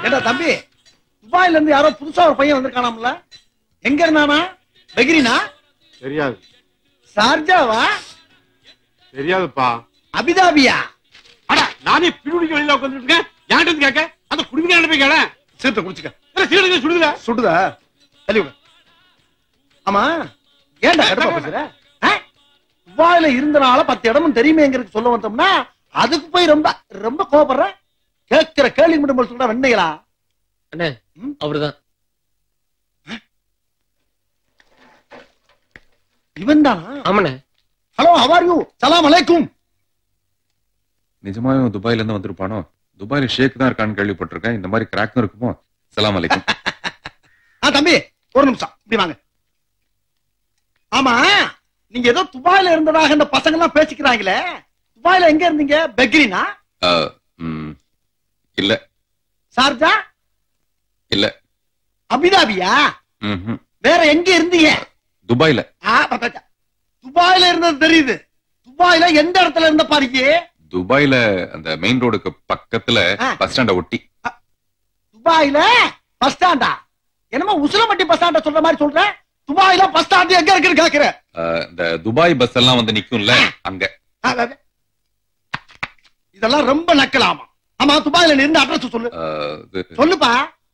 ஏடா தம்பி துபாயில இருந்து யாரோ புதுசா ஒரு பையன் வந்திருக்கானாம்ல எங்க இருந்தானா பெகிரினா தெரியாது சார்ஜாவா தெரியாதுப்பா அபிதாபியா அட நானே பிடிக்க வெளியில உட்கார்ந்துட்டு இருக்கேன் யார்கிட்ட இருந்து கேட்க அந்த குடிமையான போய் கேள சீர்த்த குடிச்சுக்க சீரக சுடுதுல சுடுதா தள்ளி விடு ஆமா ஏன்டா கடுப்பா பேசுற ஆ? துபாயில இருந்தனால பத்து இடமும் தெரியுமேங்கிறது சொல்ல வந்தோம்னா அதுக்கு போய் ரொம்ப ரொம்ப கோபப்படுற கேட்கிற கேள்வி மட்டும் சொல்ற வெண்ணைகளா அண்ணே ம்? அவர்தான் இவன் தானா ஆமாண்ணே ஹலோ ஹவார் யூ சலாம் அலைக்கும் நிஜமாவே அவன் துபாயில இருந்து வந்திருப்பானோ துபாயில ஷேக் தான் இருக்கான்னு கேள்விப்பட்டிருக்கேன் இந்த மாதிரி கிராக்கும் இருக்குமோ சலாம் அலைக்கும் ஆ தம்பி ஒரு நிமிஷம் இப்படி வாங்க ஆமா நீங்க ஏதோ துபாயில இருந்ததாக இந்த பசங்க எல்லாம் பேசிக்கிறாங்களே துபாயில எங்க இருந்தீங்க பெக்ரினா அஹ், ம், இல்ல சார்ஜா இல்ல அபிதாபியா ம்ஹும். வேற எங்க இருந்தீங்க துபாயில ஆ, பாத்தா. துபாயில இருந்தது தெரியுது துபாயில எந்த இடத்துல இருந்த பாருங்க துபாயில அந்த மெயின் ரோடுக்கு பக்கத்துல ஆ. பஸ் ஸ்டாண்ட ஒட்டி துபாயில பஸ் ஸ்டாண்டா என்னமோ உசிலம்பட்டி பஸ் ஸ்டாண்ட சொல்ற மாதிரி சொல்ற துபாயில பஸ் ஸ்டாண்ட் எங்க இருக்குன்னு கேக்குற அஹ், இந்த துபாய் பஸ் எல்லாம் வந்து நிக்கும்ல அங்க ஆ, ஆ, ஆ. இதெல்லாம் ரொம்ப நக்கலாமா ஆமா துபாயில நீ இருந்த அட்ரஸ் சொல்லு அஹ், இது, சொல்லுப்பா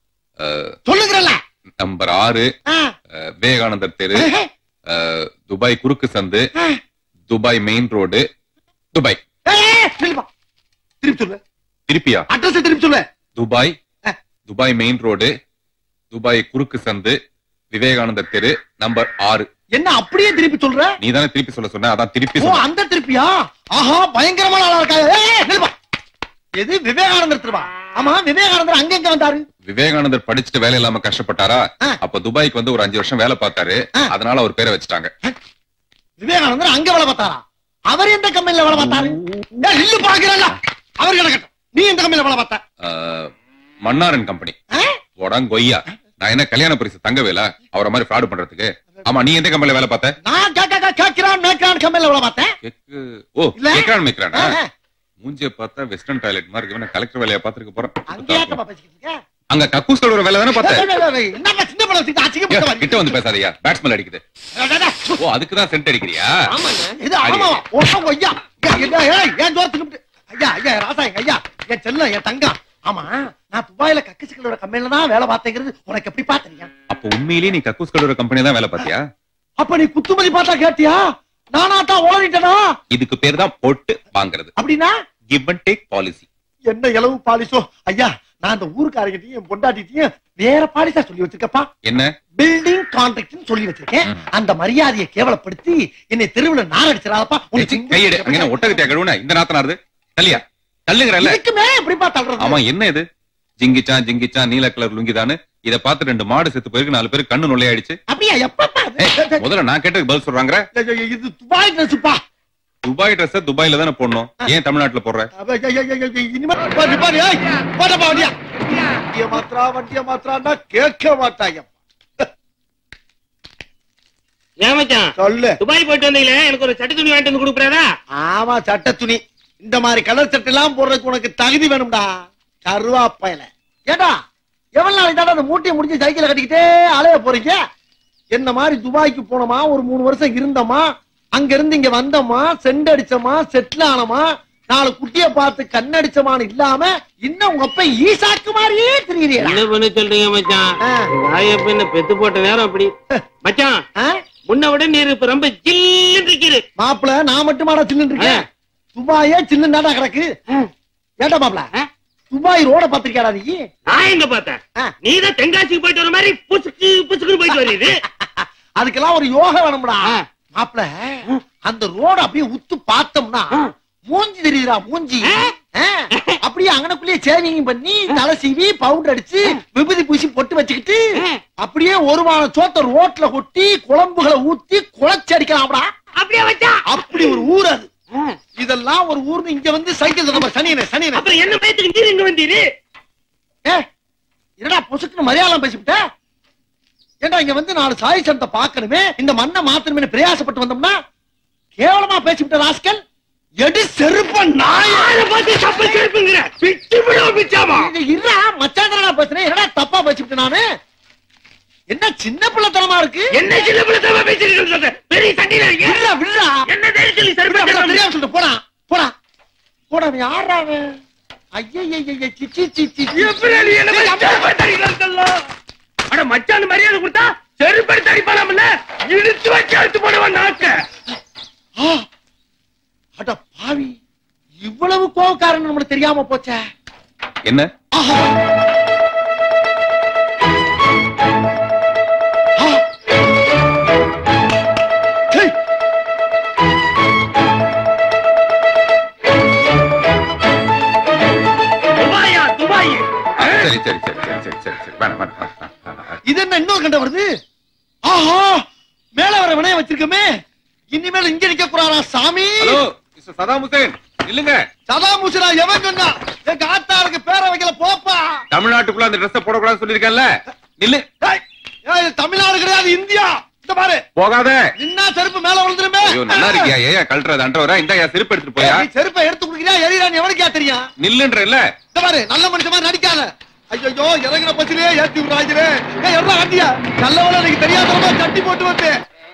அஹ், சொல்லுகிறல்ல நம்பர் ஆறு ஆ. அஹ், விவேகானந்தர் தெரு அஹ், துபாய் குறுக்கு சந்து ஆ. துபாய் மெயின் ரோடு துபாய் ஏய், ஏய், நில்லுப்பா. திருப்பி சொல்லு திருப்பியா அட்ரஸ் திருப்பி சொல்லு துபாய் ஆ. துபாய் மெயின் ரோடு துபாய் குறுக்கு சந்து விவேகானந்தர் தெரு நம்பர் ஆறு என்ன அப்படியே திருப்பி சொல்ற நீ தானே திருப்பி சொல்ல சொன்ன அதான் திருப்பி ஓ சொன்ன அந்த திருப்பியா ஆஹா பயங்கரமான ஆளா இருக்கா ஏய், ஏய், நில்லுப்பா. எது விவேகானந்தர் திருவா ஆமா விவேகானந்தர் அங்க எங்க வந்தாரு விவேகானந்தர் படிச்சுட்டு வேலை இல்லாம கஷ்டப்பட்டாரா ஆ. அப்ப துபாய்க்கு வந்து ஒரு அஞ்சு வருஷம் வேலை பார்த்தாரு ஆ. அதனால அவர் பேரை வச்சுட்டாங்க விவேகானந்தர் அங்க வேலை பார்த்தாரா அவர் எந்த கம்பெனில வேலை பார்த்தாரு ஏய், இல்லு பாக்குறல்ல அவர் கிடக்கட்டும் நீ எந்த கம்பெனில வேலை பார்த்த ஆஹ், மன்னாரன் கம்பெனி ஆ? கொய்யா நான் என்ன கல்யாண பரிசு தங்கவேல அவரை மாதிரி ஃப்ராடு பண்றதுக்கு ஆமா நீ எந்த கம்பெனில வேலை பார்த்த நான் கேட்க கேட்கிறான் மேய்க்கிறான் கம்பெனில வேலை பார்த்தேன் கேக்கு ஓ இல்ல. கேக்குறான் மேய்க்கிறானா ஆ, ஆ. மூஞ்சிய பார்த்தா வெஸ்டர்ன் டாய்லெட் மாதிரி இருக்கு கலெக்டர் வேலையை பார்த்திருக்க அங்க போறேன் ஏத்தப்பா பேசிக்கிட்டு இருக்க? அங்க கக்கூஸ் கழுவுற வேலை தானே ஏய், பார்த்தேன் ஏய், ஏய், ஏய், என்னப்பா சின்ன படம் வச்சுக்கிட்டு அசிங்கப்பட்ட ஏய், மாதிரி? கிட்ட வந்து பேசாதயா பேட்ஸ்மேன் அடிக்குது டேய், டேய், டேய். ஓ அதுக்கு தான் சென்ட் அடிக்கிறியா ஆமாண்ணே இது ஆமாவா ஒண்ணு ஐயா ஏய், ஏய், ஏய், ஏன் ஜோர் தின்னுட்டு ஐயா ஐயா ராசா எங்க ஐயா என் செல்லம் என் தங்கம் ஆமா நான் துபாயில கக்கசிகளோட கம்பெனில தான் வேலை பார்த்தேங்கிறது உனக்கு எப்படி பாத்தீங்க அப்ப உண்மையிலேயே நீ கக்கூஸ் கழுவுற கம்பெனி தான் வேலை பார்த்தியா அப்ப நீ குத்துமதி பார்த்தா கேட்டியா நானா தான் ஓடிட்டனா இதுக்கு பேர் தான் போட்டு வாங்குறது அப்படின்னா கிவ் அண்ட் டேக் பாலிசி என்ன இளவு பாலிசோ ஐயா நான் அந்த ஊருக்காரங்கிட்டையும் என் பொண்டாட்டிட்டையும் வேற பாலிசா சொல்லி வச்சிருக்கப்பா என்ன பில்டிங் கான்ட்ராக்ட் சொல்லி வச்சிருக்கேன் ம். அந்த மரியாதையை கேவலப்படுத்தி என்னை தெருவுல நாரடிச்சிடாதப்பா ஏச்சி, கையெடு அங்க என்ன ஒட்டகத்தையா கழுவுன இந்த நாத்தனாருது தள்ளியா தள்ளுகிறல்ல இதுக்குமே எப்படிப்பா தள்ளுறது ஆமா என்ன இது ஜிங்கிச்சான் ஜிங்கிச்சான் நீல கலர் லுங்கிதானு இத பார்த்து ரெண்டு மாடு செத்து போயிருக்கு நாலு பேருக்கு கண்ணு நுழையாயிடுச்சு அப்படியா எப்பப்பா அது? ஏய், முதல்ல நான் கேட்டதுக்கு பதில் சொல்றாங்க ஐயோ, ஐயோ, இது துபாய் ட்ரெஸ்ப்பா துபாய் ட்ரெஸ் துபாயில தானே போடணும் ஏன் தமிழ்நாட்டுல போடுற இனிமே பாரு, பாரு, ஏய், போடப்பா வண்டியா வண்டிய மாத்திரா வண்டிய மாத்திரான்னா கேட்க மாட்டாங்க ஏன் மச்சான் சொல்லு துபாய் போயிட்டு வந்தீங்களே எனக்கு ஒரு சட்டை துணி வாங்கிட்டு வந்து கொடுக்குறாரா ஆமா சட்ட துணி இந்த மாதிரி கலர் சட்டை எல்லாம் போடுறதுக்கு உனக்கு தகுதி வேணும்டா கருவாப்பையில ஏடா எவ்வளவு நாளைக்கு தாண்டா அந்த மூட்டையை முடிஞ்சு சைக்கிளை கட்டிக்கிட்டே அலைய போறீங்க என்ன மாதிரி துபாய்க்கு போனோமா ஒரு மூணு வருஷம் இருந்தோமா அங்க இருந்து இங்க வந்தோமா செண்டு அடிச்சோமா செட்டில் ஆனோமா நாலு குட்டிய பார்த்து கண்ணடிச்சமான்னு இல்லாம இன்னும் உங்க அப்ப ஈசாக்கு மாதிரியே தெரியுறியா என்ன பண்ண சொல்றீங்க மச்சான் வாயப்ப என்ன பெத்து போட்ட நேரம் அப்படி மச்சான் முன்ன விட நீர் இப்ப ரொம்ப ஜில்லுன்னு இருக்குது மாப்பிள நான் மட்டுமாடா சில்லுன்னு இருக்கேன் துபாயே சில்லுன்னு கிடக்கு ஏண்டா மாப்பிள ஆ? துபாய் ரோட பாத்திருக்கியாடா நீ நான் எங்க பார்த்தேன் ஆ. நீதான் தென்காசிக்கு போயிட்டு வர மாதிரி புசுக்கு புசுக்குன்னு போயிட்டு வருது அதுக்கெல்லாம் ஒரு யோகா வேணும்டா ஆ. மாப்பிள அந்த ரோட அப்படியே உத்து பார்த்தோம்னா ஆ. மூஞ்சி தெரியுதுடா மூஞ்சி ஆ. ஆ. அப்படியே அங்கனக்குள்ளேயே சேவிங் பண்ணி தலை சீவி பவுடர் அடிச்சு விபூதி பூசி பொட்டு வச்சுக்கிட்டு ஆ. அப்படியே ஒரு வாரம் சோத்த ரோட்ல கொட்டி குழம்புகளை ஊத்தி குழச்சி அடிக்கலாம்டா அப்படியே வச்சா அப்படி ஒரு ஊர் அது இதெல்லாம் ஒரு ஊர்னு இங்க வந்து சைக்கிள் சொல்ல சனியனே சனியனே அப்புறம் என்ன பயத்துக்கு நீர் இங்க வந்தீரு ஏ, என்னடா பொசுக்குன்னு மலையாளம் பேசிவிட்ட ஏண்டா இங்க வந்து நாலு சாய் சந்தை பார்க்கணுமே இந்த மண்ணை மாத்தணுமே பிரயாசப்பட்டு வந்தோம்னா கேவலமா பேசிவிட்ட ராஸ்கல் எடி செருப்ப நாய யாரை பார்த்து சப்பல் செருப்புங்கிற பிச்சு விடுவோம் பிச்சாமா இருடா மச்சான் பேசுறேன் என்னடா தப்பா பேசிட்டு நானு என்ன சின்ன பிள்ளைத்தனமா இருக்கு என்ன சின்ன பிள்ளை பேசிட்டு சொல்ற பெரிய சண்டையில இருக்கீங்க விடுடா விடுடா என்ன தைரியம் சொல்லி விடுடா, விடுடா, செருப்பு தெரியாம சொல்லிட்டு போடா போடா போடா அவன் யாரா அவன் ஐயய்யய்ய சி சி சி சி எப்படி நீ என்ன மாதிரி செருப்பு தடிக்கலாம் சொல்லலாம்? அட மச்சான் மரியாதை கொடுத்தா செருப்படி தடிப்பானாம்ல இழுத்து வச்சு அழுத்து போடுவான் நாக்க ஆ! அட பாவி இவ்வளவு கோவக்காரன் நம்மளுக்கு தெரியாம போச்சே என்ன ஆஹா! ஆ! ஹேய்! துபாயா துபாய் சரி சரி சரி சரி சரி சரி சரி வேணாம் வேணாம், வேணாம் வேணாம். இது என்ன இன்னொரு கண்ட வருது ஆஹா மேல வர வினைய வச்சிருக்கோமே இனிமேல் இங்க நிக்க கூடாதா சாமி ஹலோ மிஸ்டர் சதாம் ஹுசேன் இல்லங்க சதா முசிரா எவன் சொன்னா எங்க ஆத்தாருக்கு பேரை வைக்கல போப்பா தமிழ்நாட்டுக்குள்ள அந்த ட்ரெஸ் போடக்கூடாதுன்னு சொல்லியிருக்கேன்ல நில்லு ஏய், ஏய், இது தமிழ்நாடு கிடையாது இந்தியா இந்த பாரு போகாத நின்னா செருப்பு மேல விழுந்துருமே ஐயோ நல்லா இருக்கியா ஏயா கழட்டுறது அன்றவரா இந்த என் செருப்பு எடுத்துட்டு போயா ஏய், நீ செருப்பை எடுத்து குடுக்கிறியா எரியறான்னு எவனுக்கா தெரியும் நில்லுன்ற இல்ல இந்த பாரு நல்ல மனுஷன் மாதிரி நடிக்காத ஐயோ இறங்குற பச்சிலே ஏத்தி விடுறாங்களே ஏய் எவ்வளவு ஆண்டியா நல்லவள எனக்கு தெரியாதவங்க கட்டி போட்டு வந்து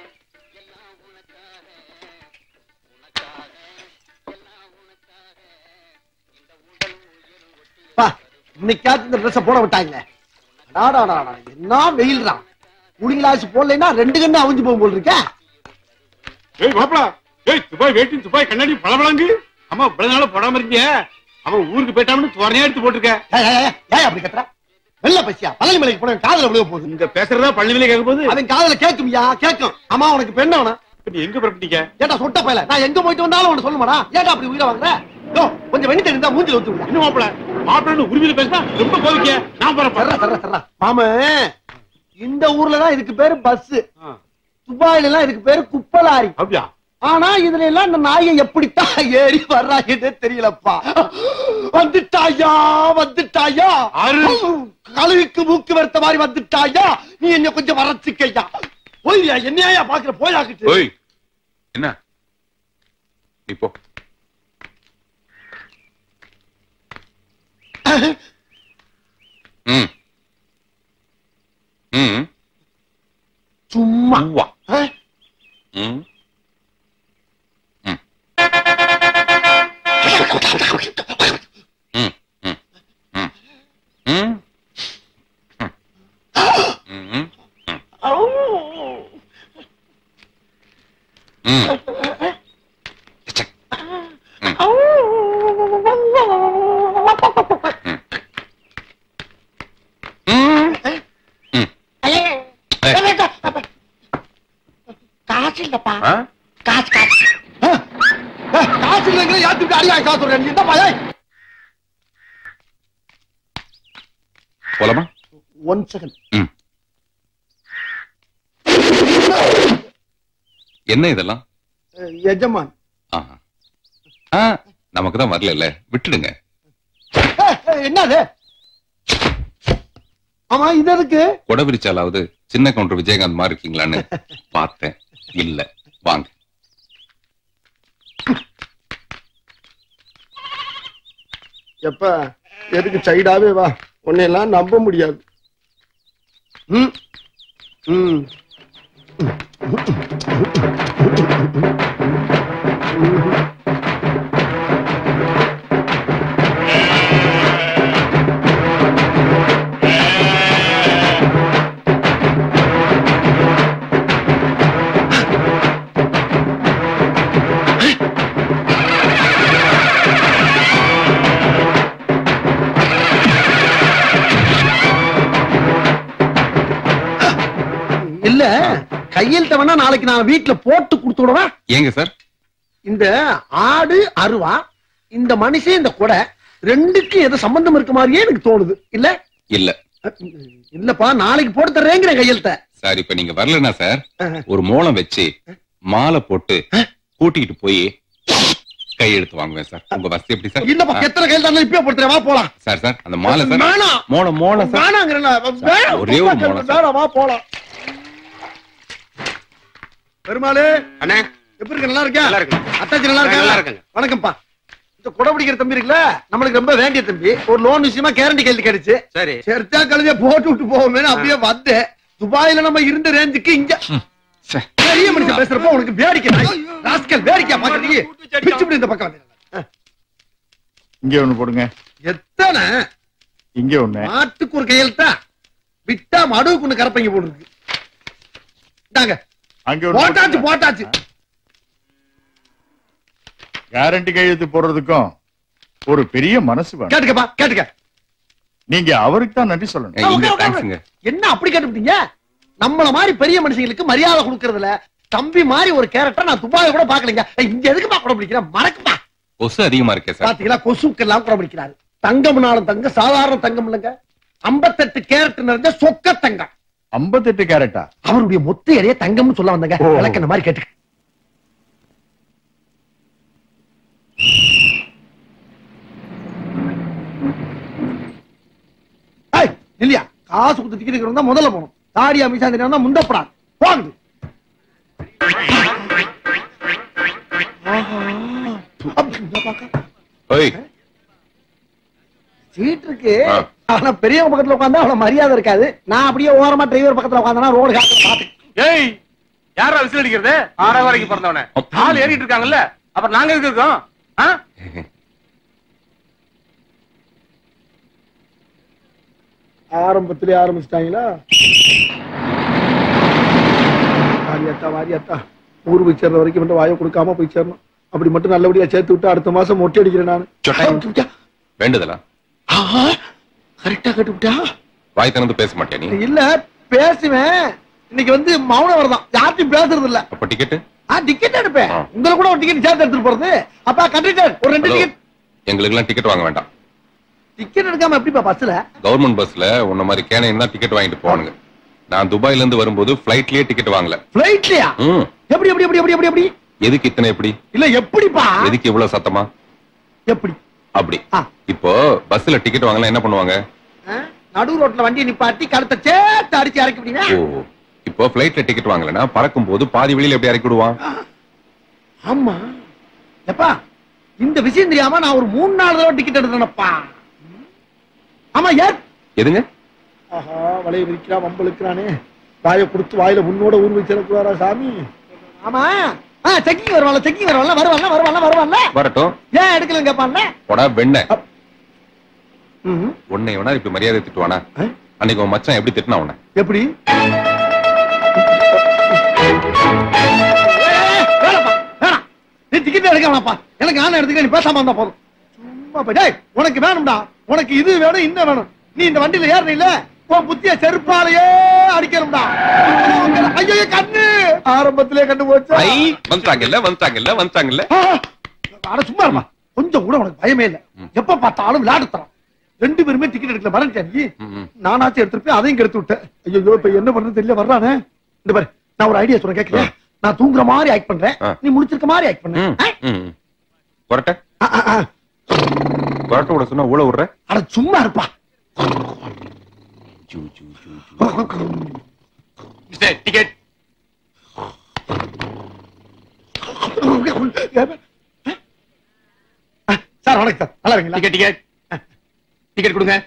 பா இன்னைக்காச்சும் இந்த ட்ரெஸ் போட விட்டாங்க டாடாடா என்ன வெயில்றான் குடிங்களாச்சு போடலைன்னா ரெண்டு கண்ணு அவிஞ்சு போகும் போல் இருக்கே ஏய் மாப்பிள ஏய் துபாய் வேட்டி துபாய் கண்ணாடி பளபளங்கு அம்மா இவ்வளவு நாளா போடாம இருக்கீங்க அவன் ஊருக்கு போயிட்டான்னு துவரையா எடுத்து போட்டிருக்க ஏய், ஏய், ஏய், ஏய் அப்படி கத்துற வெள்ள பசியா பழனி மலைக்கு போன காதல விழுக போகுது இங்க பேசுறதா பள்ளிவிலே கேட்க போது அவன் காதல கேட்கும்யா கேட்கும் அம்மா உனக்கு பெண்ண வேணும் நீ எங்க புறப்பட்டீங்க ஏட்டா சொட்ட பயல நான் எங்க போயிட்டு வந்தாலும் உனக்கு சொல்லுமாடா ஏட்டா அப்படி உயிரை வாங்குற யோ கொஞ்சம் வெண்ணி தெரிந்தா மூஞ்சில ஊத்தி விடுடா இன்னும் மாப்பிள மாப்பிள்ளன்னு உரிமையில பேசினா ரொம்ப கோவிக்க நான் சர்ரா போறேன் சர்ரா சர்ரா மாம இந்த ஊர்ல தான் இதுக்கு பேரு பஸ் துபாயில எல்லாம் இதுக்கு பேரு குப்பலாரி அப்படியா ஆனா இதுல எல்லாம் இந்த நாயை எப்படித்தான் ஏறி வர்றாங்கன்னே தெரியலப்பா வந்துட்டாயா வந்துட்டாயா ஆறு. கழுவிக்கு மூக்கு வருத்த மாதிரி வந்துட்டாயா நீ என்ன கொஞ்சம் வரச்சுக்கையா போய்யா என்னையா பாக்குற போயாக்கிட்டு ஓய் என்ன நீ போ ம் ம் சும்மா உவ்வா. ஆ? ம் ம் ம் ம் ம் ம் ம் ம் ம் சே. ம். ம். ம். ஏய். காசு இல்லப்பா ஆ? காசு காசு ஆ? ஆ, காசு இல்லைங்கிற யாத்துக்கு அடியா காசு சொல்றேன் நீ என்னப்பா ஏய் போலாமா ஒன் செகண்ட் ம். என்ன இதெல்லாம் எஜமான் ஆஹா. ஆ, நமக்கு தான் வரல இல்ல விட்டுடுங்க ஏய், ஏய், என்னது ஆமா இது எதுக்கு கொடை விரிச்சாலாவது சின்ன கவுண்டர் விஜயகாந்த் மாதிரி இருக்கீங்களான்னு பார்த்தேன் இல்ல வாங்க எப்ப எதுக்கு சைடாவே வா உன்னையெல்லாம் நம்ப முடியாது ம் ம் இல்ல கையெழுத்த வேணா நாளைக்கு நான் வீட்டுல போட்டு கொடுத்து விடவா ஏங்க சார் இந்த ஆடு அருவா இந்த மனுஷன் இந்த கொடை ரெண்டுக்கும் ஏதோ சம்பந்தம் இருக்க மாதிரியே எனக்கு தோணுது இல்ல இல்ல இல்லப்பா நாளைக்கு போட்டு தர்றேங்கிற கையெழுத்த சார் இப்ப நீங்க வரலனா சார் ஆஹா. ஒரு மோளம் வச்சு மாலை போட்டு கூட்டிக்கிட்டு போய் கையெழுத்து வாங்குவேன் சார் உங்க வசதி எப்படி சார் இல்லப்பா ஆ, எத்தனை கையெழுத்தாலும் இப்பயே போட்டுறேன் வா போலாம் சார் சார் அந்த மாலை சார் வேணாம் மோளம் மோளம் சார் வேணாங்கிறேன் வேணாம் ஒரே ஒரு மோளம் சார். வேணாம் வா போலாம் பெருமாளே அண்ணே எப்படி இருக்க நல்லா இருக்கா நல்லா இருக்கு அத்தாச்சி நல்லா இருக்கா நல்லா இருக்குங்க. வணக்கம்ப்பா இந்த குடை பிடிக்கிற தம்பி இருக்குல்ல நம்மளுக்கு ரொம்ப வேண்டிய தம்பி ஒரு லோன் விஷயமா கேரண்டி கேள்வி கிடைச்சு சரி சரித்தா கழுதிய போட்டு விட்டு போவோமேனு அப்படியே வந்தேன் துபாயில நம்ம இருந்த ரேஞ்சுக்கு இங்க சே. பெரிய மனுஷன் பேசுறப்ப உனக்கு வேடிக்கை நாய். ராஸ்கல் வேடிக்கை பாக்குறீங்க பிச்சு பிடி இந்த பக்கம் வந்து இங்க ஒண்ணு போடுங்க எத்தனை இங்க ஒண்ணு மாட்டுக்கு ஒரு கையெழுத்தா விட்டா மடுவுக்கு ஒண்ணு கரப்பைங்க போட்டுருக்கு இந்தாங்க அங்க ஒண்ணு போட்டாச்சு போடுங்க. போட்டாச்சு கேரண்டி கையெழுத்து போடுறதுக்கும் ஒரு பெரிய மனசு வேணும் கேட்டுக்கப்பா கேட்டுக்க நீங்க அவருக்கு தான் நன்றி சொல்லணும் ஏய், இங்க உட்காரு, உட்காரு. தேங்க்ஸுங்க என்ன அப்படி கேட்டுவிட்டீங்க நம்மள மாதிரி பெரிய மனுஷங்களுக்கு மரியாதை கொடுக்கறதுல தம்பி மாதிரி ஒரு கேரக்டர் நான் துபாயில கூட பாக்கலீங்க ஏய், இங்க எதுக்குப்பா கூட பிடிக்கிறேன் மறக்குப்பா கொசு அதிகமா இருக்கே சார் பாத்தீங்களா கொசுக்கெல்லாம் கூட பிடிக்கிறாரு தங்கம்னாலும் தங்கம் சாதாரண தங்கம் இல்லைங்க ஐம்பத்தெட்டு கேரட் நிறைஞ்ச சொக்க தங்கம் ஐம்பத்தெட்டு கேரட்டா அவருடைய மொத்த எடைய தங்கம்னு சொல்ல வந்தங்க ஓ. விளக்கண மாதிரி கேட்டு ஏய், இல்லையா காசு கொடுத்து டிக்கெட் இருந்தா முதல்ல போகணும் தாடியா மிசாந்தி இருந்தா முந்தப்படாது போகுது ஓய் சீட் இருக்கு ஆ. ஆனா பெரியவங்க பக்கத்துல உட்காந்தா அவ்வளவு மரியாதை இருக்காது நான் அப்படியே ஓரமா டிரைவர் பக்கத்துல உட்காந்தா ரோடு காத்து பாத்து ஏய் யாரா விசில் அடிக்கிறது ஆறாவது வரைக்கும் பிறந்தவன ஆள் ஏறிட்டு இருக்காங்கல்ல அப்புறம் நாங்க எதுக்கு இருக்கோம் ஆ? ஆரம்பத்திலே ஆரம்பிச்சிட்டாங்களா வாரியாத்தா வாரியாத்தா ஊர் போய் சேர்ற வரைக்கும் மட்டும் வாயை கொடுக்காம போய் சேரணும் அப்படி மட்டும் நல்லபடியா சேர்த்து விட்டு அடுத்த மாசம் மொட்டை அடிக்கிறேன் நான் சொட்டை. வேண்டுதலா கரெக்டா கட்டுவிட்டா வாய் திறந்து பேச மாட்டியா நீ இல்ல பேசுவேன் இன்னைக்கு வந்து மௌனம் வரதான் யார்ட்டையும் பேசுறது இல்ல அப்ப டிக்கெட் ஆ டிக்கெட் எடுப்பேன் ஆ. உங்களை கூட ஒரு டிக்கெட் சேர்த்து எடுத்துட்டு போறது அப்பா கண்டக்டர் ஒரு ரெண்டு ஹலோ டிக்கெட் எங்களுக்கு எல்லாம் டிக்கெட் வாங்க வேண்டாம் டிக்கெட் எடுக்காம எப்படிப்பா பஸ்ல கவர்மெண்ட் பஸ்ல உன்ன மாதிரி கேனையும் தான் டிக்கெட் வாங்கிட்டு போவானுங்க நான் துபாயில இருந்து வரும்போது பிளைட்லயே டிக்கெட் வாங்கல பிளைட்லயா ம் எப்படி எப்படி எப்படி எப்படி எப்படி எப்படி எதுக்கு இத்தனை எப்படி இல்ல எப்படிப்பா எதுக்கு இவ்வளவு சத்தமா எப்படி அப்படி ஆ. இப்போ பஸ்ல டிக்கெட் வாங்கலாம் என்ன பண்ணுவாங்க ஆ? நடு ரோட்ல வண்டியை நிப்பாட்டி கழுத்தை சேர்த்து அடிச்சு இறக்கி விடுங்க ஓ இப்போ பிளைட்ல டிக்கெட் வாங்கலனா பறக்கும் போது பாதி வெளியில எப்படி இறக்கி விடுவான் ஆமா எப்பா இந்த விஷயம் தெரியாம நான் ஒரு மூணு நாலு தடவை டிக்கெட் எடுத்தேனப்பா ஆமா ஏன் எதுங்க ஆஹா வலைய விரிக்கிறா வம்பளுக்கிறானே வாயை கொடுத்து வாயில உன்னோட ஊர் வச்சிடக்கூடாரா சாமி ஆமா ஆ செக்கிங் வருவான்ல செக்கிங் வருவான்ல வருவான்ல வருவான்ல வருவான்ல வரட்டும் ஏன் எடுக்கலன்னு கேட்பான்ல போடா வெண்ண ம்ஹும். உன்னை வேணா இப்படி மரியாதை திட்டுவானா ஆ? அன்னைக்கு உன் மச்சான் எப்படி திட்டினா உன்னை எப்படி ஏய், வேணாம்ப்பா, வேணாம். நீ டிக்கெட் எடுக்க வேணாம்ப்பா எனக்கு ஆன எடுத்துக்க நீ பேசாம இருந்தா போதும் சும்மா போய் டேய் உனக்கு வேணும்டா உனக்கு இது வேணும் இன்னும் வேணும் நீ இந்த வண்டியில ஏறல இல்ல உன் புத்திய செருப்பாலேயே அடிக்கணும்டா ஐயோ கண்ணு ஆரம்பத்திலே கண்டு போச்சு ஐ வந்துட்டாங்கல்ல வந்துட்டாங்கல்ல வந்துட்டாங்கல்ல ஆ, அட சும்மா இருமா கொஞ்சம் கூட உனக்கு பயமே இல்ல எப்ப பார்த்தாலும் விளையாடு தரோம் ரெண்டு பேருமே டிக்கெட் எடுக்கல மறந்துட்டேன் நீ ம். நானாச்சும் எடுத்துட்டு அதையும் கெடுத்து விட்டேன் ஐயோ இப்ப என்ன பண்றது தெரியல வர்றானே இந்த பாரு நான் ஒரு ஐடியா சொல்றேன் கேட்கல நான் தூங்குற மாதிரி ஆக்ட் பண்றேன் ஆ. நீ முடிச்சிருக்க மாதிரி ஆக்ட் பண்ணு ம், ஆ? ம், ம். கொரட்டை ஆ, ஆ, ஆ. கொரட்டை விட சொன்னா ஊழ விடுற அட சும்மா இருப்பா ஜூ, ஜூ, ஜூ, ஜூ. மிஸ்டர் டிக்கெட் சார் வணக்கம் சார் நல்லா இருக்கீங்களா டிக்கெட் டிக்கெட் டிக்கெட் கொடுங்க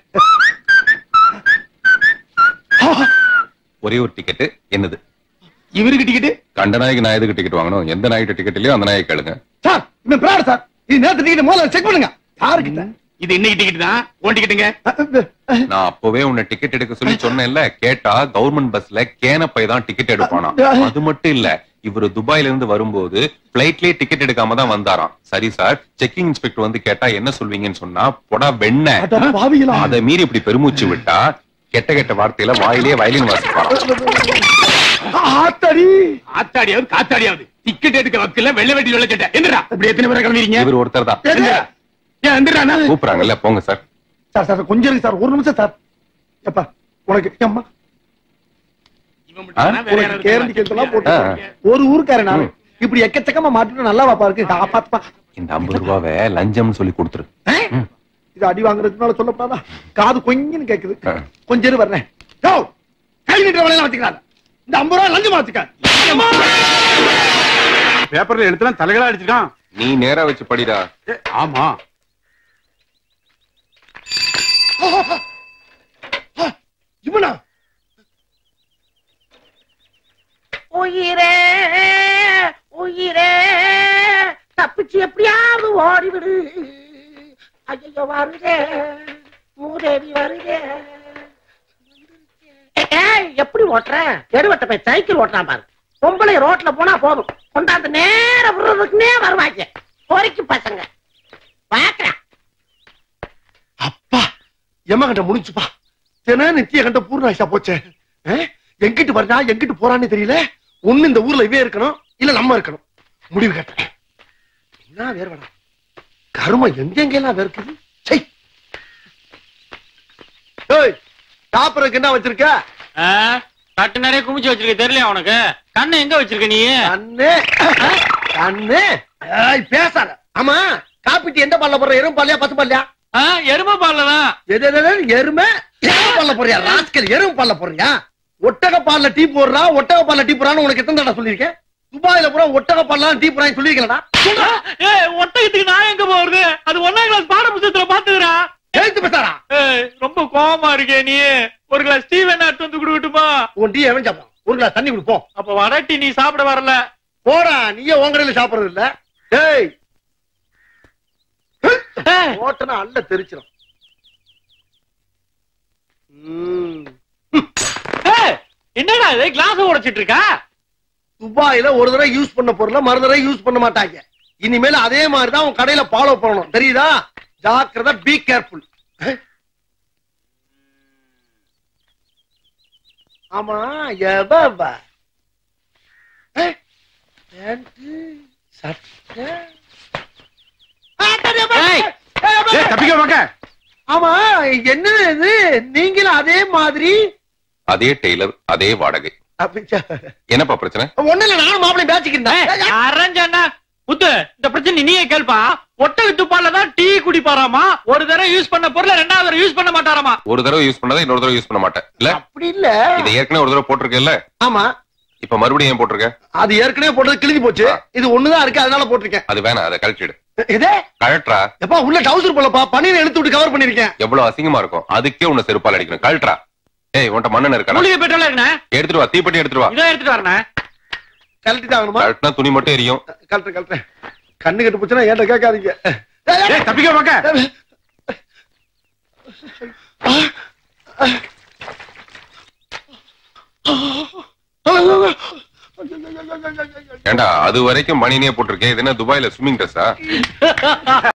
ஒரே ஒரு டிக்கெட் என்னது இவருக்கு டிக்கெட் கண்ட நாய்க்கு நான் எதுக்கு டிக்கெட் வாங்கணும் எந்த நாய்கிட்ட டிக்கெட் இல்லையோ அந்த நாயை கேளுங்க சார் இவன் பிராடு சார் இது நேரத்து டிக்கெட் முதல்ல செக் பண்ணுங்க யாருக்கிட்ட இது இன்னைக்கு டிக்கெட் தான் உன் டிக்கெட்டுங்க நான் அப்பவே உன்னை டிக்கெட் எடுக்க சொல்லி சொன்னேன்ல கேட்டா கவர்மெண்ட் பஸ்ல கேனப்பை தான் டிக்கெட் எடுப்பானா அது மட்டும் இல்ல இவரு துபாயில இருந்து வரும்போது பிளைட்லயே டிக்கெட் எடுக்காம தான் வந்தாராம் சரி சார் செக்கிங் இன்ஸ்பெக்டர் வந்து கேட்டா என்ன சொல்வீங்கன்னு சொன்னா பொடா வெண்ண அட பாவிகளா அதை மீறி இப்படி பெருமூச்சு விட்டா கெட்ட கெட்ட வார்த்தையில வாயிலே வயலின் வாசிப்பாராம் ஆத்தடி ஆத்தாடியாவது காத்தாடியாவது டிக்கெட் எடுக்க வக்கல வெள்ள வெட்டி வெள்ள சட்டை எந்திரா இப்படி எத்தனை பேரை கிளம்பிடுறீங்க இவர் ஒருத்தர் தான் எது? ஏன் எந்திரா கூப்பிடுறாங்கல்ல போங்க சார் சார் சார் கொஞ்சம் இருக்கு சார் ஒரு நிமிஷம் சார் எப்பா உனக்கு அம்மா இவன் மட்டும் தானா? வேற உனக்கு யாராவது கேரண்டி கேட்டெல்லாம் போட்டு ஆ. ஒரு ஊருக்காரன் நானு இப்படி எக்கச்சக்கமா மாட்டிட்டு நல்லா பாப்பா இருக்கு காப்பாத்துப்பா இந்த ஐம்பது ரூபாவை லஞ்சம்னு சொல்லி கொடுத்துரு இது அடி வாங்குறதுனால சொல்லப்படாதா காது கொஞ்சம் கேக்குது ஆ. கொஞ்சம் இரு வர்றேன் யோ, கை நீட்டுற வேலையெல்லாம் வச்சுக்கிறாங்க இந்த ஐம்பது ரூபாய் லஞ்சமா வச்சுக்க பேப்பர்ல எழுத்துலாம் தலைகளா அடிச்சிருக்கான் நீ நேரா வச்சு படிடா ஏ, ஆமா இவனா உயிரே உயிரே தப்பிச்சு எப்படியாவது ஓடிவிடு ஐயோ வருதே மூதேவி வருதே ஏய், எப்படி ஓட்டுற எடுவட்ட போய் சைக்கிள் ஓட்டுறான் பாரு பொம்பளை ரோட்ல போனா போதும் கொண்டாந்து நேர விடுறதுக்குனே வருவாங்க பொறிக்கு பசங்க பாக்குறேன் அப்பா எம்மகிட்ட முடிஞ்சுப்பா தினம் நித்திய கண்ட பூர்ணாயிஷா போச்சே ஆ? எங்கிட்டு வர்றா எங்கிட்டு போறான்னு தெரியல ஒண்ணு இந்த ஊர்ல இவே இருக்கணும் இல்ல நம்ம இருக்கணும் முடிவு கேட்டேன் என்ன வேர்வடா கருமம் எங்கெங்கெல்லாம் வேர்க்குது சை ஏய் சாப்பிடறதுக்கு என்ன வச்சிருக்க தட்டு நிறைய குமிச்சு வச்சிருக்க தெரியல உனக்கு கண்ணை எங்க வச்சிருக்க நீ கண்ணு கண்ணு ஏய் பேசாத ஆமா காப்பிட்டு எந்த பால்ல போடுற எறும்பு பால்லையா பசு பால்லையா ஆ, எருமை பால்லதான் எது எது, எது, எருமை எருமை பால்ல போறியா ராஸ்கல் எருமை பால்ல போறியா ஒட்டக பால்ல டீ போடுறா ஒட்டக பால்ல டீ போடுறான்னு உனக்கு எத்தனை தடவை சொல்லியிருக்கேன் துபாயில பூரா ஒட்டக பால்ல டீ போறான்னு சொல்லியிருக்கலடா ஏய் ஒட்டகத்துக்கு நான் எங்க போறது அது ஒன்னாம் கிளாஸ் பாட புத்தகத்துல பாத்துக்கிறா எழுத்து பேசாரா ஏய் ரொம்ப கோவமா இருக்கே நீ ஒரு கிளாஸ் டீ வேணா எடுத்து வந்து கொடுக்கட்டுமா உன் டீ எவன் சாப்பிடான் ஒரு கிளாஸ் தண்ணி குடிப்போம் அப்ப வரட்டி நீ சாப்பிட வரல போடா நீயே உங்கடையில சாப்பிடுறது இல்ல டேய் ஓட்டனா அல்ல தெரிச்சிடும் ம். ஏய், என்னடா இது கிளாஸ் உடைச்சிட்டு இருக்கா துபாயில ஒரு தடவை யூஸ் பண்ண பொருளை மறு தடவை யூஸ் பண்ண மாட்டாங்க இனிமேல் அதே மாதிரி தான் உன் கடையில ஃபாலோ பண்ணணும் தெரியுதா ஜாக்கிரதை பி கேர்ஃபுல் ஆமா எவ அவ? ஏய், பேண்ட்டு, சட்டை. ஆ, சரி, அப்பா. ஏய். ஏய், அப்பா. ஏ தப்பிக்க பாக்க ஆமா என்ன இது நீங்களும் அதே மாதிரி அதே டெய்லர் அதே வாடகை அப்படி ச- என்னப்பா பிரச்சனை ஒண்ணும் இல்ல நானும் மாப்பிளையும் பேசிக்கிறேன் அரஞ்சண்ணா புத்து இந்த பிரச்சனை நீயே கேள்பா ஒட்டக துப்பால தான் டீ குடிப்பாராமா ஒரு தடவை யூஸ் பண்ண பொருளை ரெண்டாவது தடவை யூஸ் பண்ண மாட்டாராமா ஒரு தடவை யூஸ் பண்ணதை இன்னொரு தடவை யூஸ் பண்ண மாட்டேன் இல்ல அப்படி இல்ல இதை ஏற்கனவே ஒரு தடவை போட்டிருக்கேன்ல ஆமா இப்ப மறுபடியும் ஏன் போட்டிருக்க அது ஏற்கனவே போட்டது கிழிஞ்சு போச்சு இது ஒண்ணுதான் இருக்கு அதனால போட்டிருக்கேன் அது வேணாம் அதை கழட்டிடு இதே கழட்றா எப்பா உள்ள டவுசர் போலப்பா பன்னீர் எடுத்து விட்டு கவர் பண்ணிருக்கேன் எவ்வளவு அசிங்கமா இருக்கும் அதுக்கே உன்னை செருப்பால் அடிக்கணும் கழட்றா ஏய் உன்ட்ட மண்ணன் இருக்கா மூலிகை பெட்ரோல் என்ன எடுத்துட்டு வா தீப்பெட்டி எடுத்துட்டு வா இதோ எடுத்துட்டு வரேன் கழட்டி தாங்கணுமா கழட்டினா துணி மட்டும் எரியும் கழட்டு கழட்டு கண்ணு கட்டு போச்சுன்னா ஏன்ட்ட கேட்காதீங்க ஏ தப்பிக்க பாக்க ஏண்டா அது வரைக்கும் மணினே போட்டிருக்கேன் இது என்ன துபாயில ஸ்விம்மிங் ட்ரெஸ்ஸா